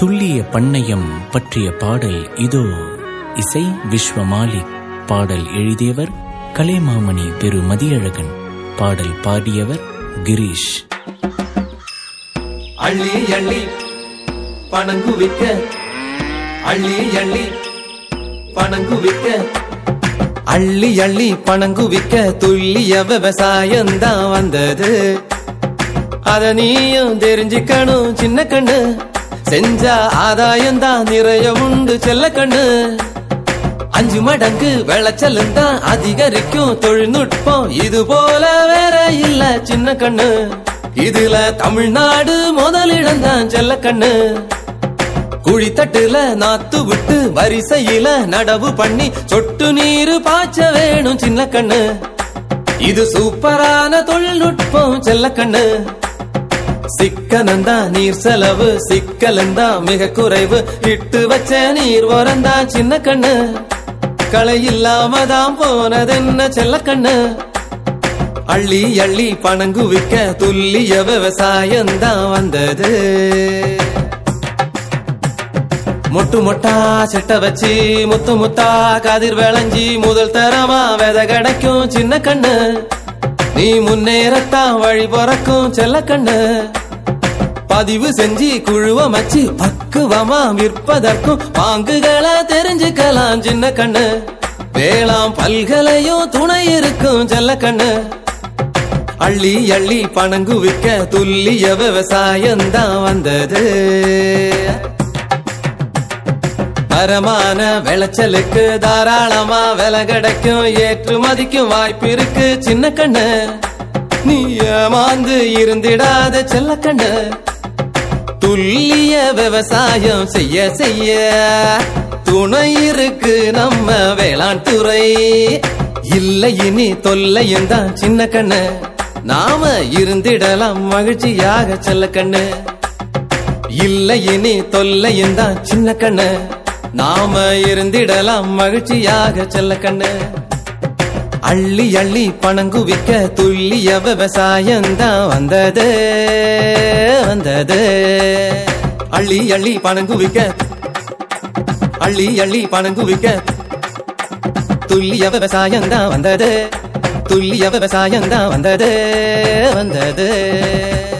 துல்லிய பண்ணையம் பற்றிய பாடல் இதோ இசை விஸ்வமாலிக் பாடல் எழுதியவர் கலைமாமணி பெரு மதியழகன் பாடல் பாடியவர் கிரீஷ் அள்ளி அள்ளி பணங்குவிக்க அள்ளி அள்ளி பணங்குவிக்க அள்ளி அள்ளி பணங்குவிக்க துல்லிய விவசாயம்தான் வந்தது அத நீயும் தெரிஞ்சுக்கணும் சின்ன கண்ணு செஞ்சா ஆதாயம் தான் நிறைய உண்டு செல்ல கண்ணு அஞ்சு மடங்கு விளைச்சலும் தான் அதிகரிக்கும் தொழில்நுட்பம் இது போல வேற இல்ல சின்ன கண்ணு இதுல தமிழ்நாடு முதலிடம் தான் செல்ல கண்ணு குழித்தட்டுல நாத்து விட்டு வரிசையில நடவு பண்ணி சொட்டு நீரு பாய்ச்ச வேணும் சின்ன கண்ணு இது சூப்பரான தொழில்நுட்பம் செல்ல கண்ணு சிக்கனந்தா நீர் செலவு சிக்கலந்தா மிக குறைவு இட்டு வச்ச நீர் வரந்தா சின்ன கண்ணு களை இல்லாம தான் போனதென்ன செல்ல கண்ணு அள்ளி அள்ளி பணங்குவிக்க துல்லிய விவசாயம் தான் வந்தது மொட்டு மொட்டா செட்ட வச்சு முத்து முத்தா கதிர் விளைஞ்சி முதல் தரமா வித கிடைக்கும் சின்ன கண்ணு நீ முன்னேறத்தான் வழி பிறக்கும் செல்ல கண்ணு பதிவு செஞ்சு குழுவ மச்சு பக்குவமா விற்பதற்கும் பாங்குகளை தெரிஞ்சுக்கலாம் சின்ன கண்ணு வேளாம் பல்கலையும் துணை இருக்கும் செல்ல கண்ணு அள்ளி அள்ளி பணங்குவிக்க துல்லிய விவசாயம் தான் வந்தது தரமான விளைச்சலுக்கு தாராளமா விலை கிடைக்கும் ஏற்றுமதிக்கும் வாய்ப்பு இருக்கு சின்ன கண்ணு நீ ஏமாந்து இருந்திடாத செல்ல கண்ணு துல்லிய விவசாயம் செய்ய செய்ய துணை இருக்கு நம்ம வேளாண் துறை இல்லை இனி தொல்லையும் தான் சின்ன கண்ணு நாம இருந்திடலாம் மகிழ்ச்சியாக செல்ல கண்ணு இல்லை இனி தொல்லையும் தான் சின்ன கண்ணு நாம இருந்திடலாம் மகிழ்ச்சியாக செல்ல கண்ணு அள்ளி அள்ளி பணங்குவிக்க துல்லிய விவசாயம் தான் வந்தது வந்தது அள்ளி அள்ளி பணங்குவிக்க அள்ளி அள்ளி பணங்குவிக்க துல்லிய விவசாயம் தான் வந்தது துல்லிய விவசாயம் தான் வந்தது வந்தது